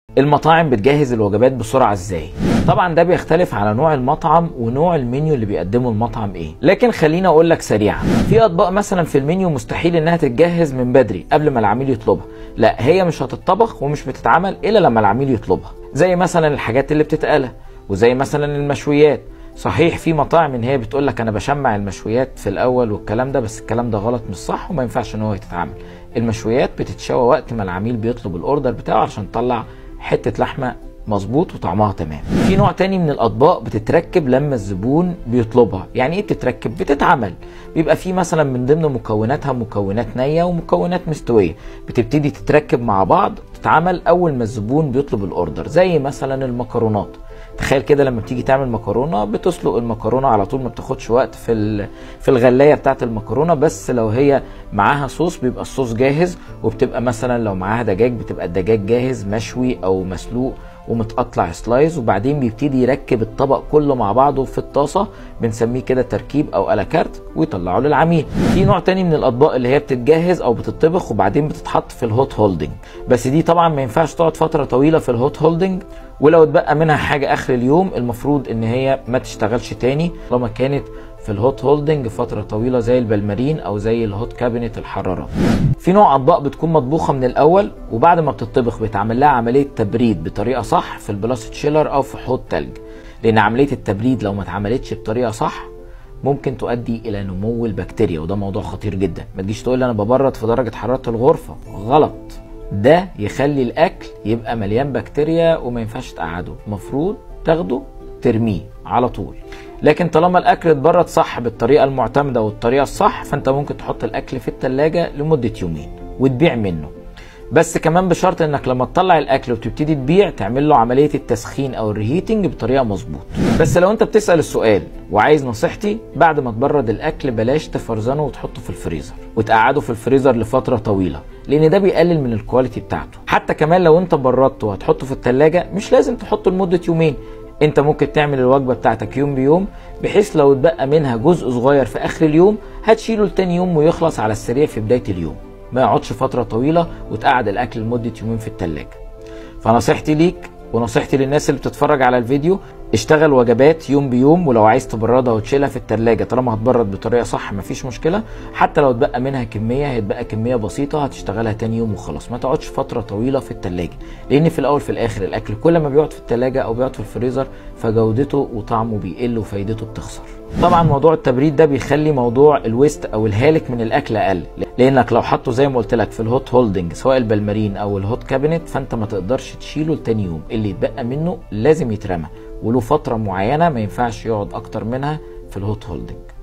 المطاعم بتجهز الوجبات بسرعه ازاي طبعا ده بيختلف على نوع المطعم ونوع المنيو اللي بيقدمه المطعم ايه لكن خليني اقول لك سريعا في اطباق مثلا في المنيو مستحيل انها تتجهز من بدري قبل ما العميل يطلبها لا هي مش هتطبخ ومش بتتعمل الا لما العميل يطلبها زي مثلا الحاجات اللي بتتقلى وزي مثلا المشويات صحيح في مطاعم ان هي بتقول لك انا بشمع المشويات في الاول والكلام ده بس الكلام ده غلط مش صح وما ينفعش ان هو يتعمل المشويات بتتشوى وقت ما العميل بيطلب الاوردر بتاعه عشان تطلع حته لحمه مظبوط وطعمها تمام في نوع تاني من الاطباق بتتركب لما الزبون بيطلبها يعني ايه بتتركب بتتعمل بيبقى في مثلا من ضمن مكوناتها مكونات نيه ومكونات مستويه بتبتدي تتركب مع بعض تتعمل اول ما الزبون بيطلب الاوردر زي مثلا المكرونات تخيل كده لما بتيجي تعمل مكرونه بتسلق المكرونه على طول ما بتاخدش وقت في في الغلايه بتاعه المكرونه بس لو هي معاها صوص بيبقى الصوص جاهز وبتبقى مثلا لو معاها دجاج بتبقى الدجاج جاهز مشوي او مسلوق ومتقطع سلايز وبعدين بيبتدي يركب الطبق كله مع بعضه في الطاسه بنسميه كده تركيب او الاكارت ويطلعه للعميل في نوع تاني من الاطباق اللي هي بتتجهز او بتطبخ وبعدين بتتحط في الهوت هولدنج بس دي طبعا ما ينفعش تقعد فتره طويله في الهوت هولدنج ولو اتبقى منها حاجه اخر اليوم المفروض ان هي ما تشتغلش تاني طالما كانت في الهوت هولدنج فتره طويله زي البلمارين او زي الهوت كابينت الحرارات في نوع اطباق بتكون مطبوخه من الاول وبعد ما بتطبخ بيتعمل لها عمليه تبريد بطريقه صح في البلاست تشيلر او في حوض تلج لان عمليه التبريد لو ما اتعملتش بطريقه صح ممكن تؤدي الى نمو البكتيريا وده موضوع خطير جدا ما تجيش تقول لي انا ببرد في درجه حراره الغرفه غلط ده يخلي الاكل يبقى مليان بكتيريا وما ينفعش تقعده المفروض تاخده ترميه على طول لكن طالما الاكل اتبرد صح بالطريقه المعتمده والطريقه الصح فانت ممكن تحط الاكل في التلاجة لمده يومين وتبيع منه بس كمان بشرط انك لما تطلع الاكل وتبتدي تبيع تعمل له عمليه التسخين او الريهيتنج بطريقه مظبوط بس لو انت بتسال السؤال وعايز نصيحتي بعد ما تبرد الاكل بلاش تفرزنه وتحطه في الفريزر وتقعده في الفريزر لفتره طويله لان ده بيقلل من الكواليتي بتاعته حتى كمان لو انت بردته وهتحطه في التلاجة مش لازم تحطه لمده يومين انت ممكن تعمل الوجبه بتاعتك يوم بيوم بحيث لو اتبقى منها جزء صغير في اخر اليوم هتشيله لتاني يوم ويخلص على السريع في بدايه اليوم ما يقعدش فتره طويله وتقعد الاكل لمده يومين في التلاجة فنصيحتي ليك ونصيحتي للناس اللي بتتفرج على الفيديو اشتغل وجبات يوم بيوم ولو عايز تبردها وتشيلها في التلاجة طالما هتبرد بطريقه صح مفيش مشكله حتى لو اتبقى منها كميه هيتبقى كميه بسيطه هتشتغلها تاني يوم وخلاص ما تقعدش فتره طويله في التلاجة لان في الاول في الاخر الاكل كل ما بيقعد في التلاجة او بيقعد في الفريزر فجودته وطعمه بيقل وفايدته بتخسر طبعا موضوع التبريد ده بيخلي موضوع الويست او الهالك من الاكل اقل لانك لو حطه زي ما قلت لك في الهوت هولدنج سواء البلمارين او الهوت كابينت فانت ما تقدرش تشيله لتاني يوم اللي يتبقى منه لازم يترمى وله فتره معينه ما ينفعش يقعد اكتر منها في الهوت هولدنج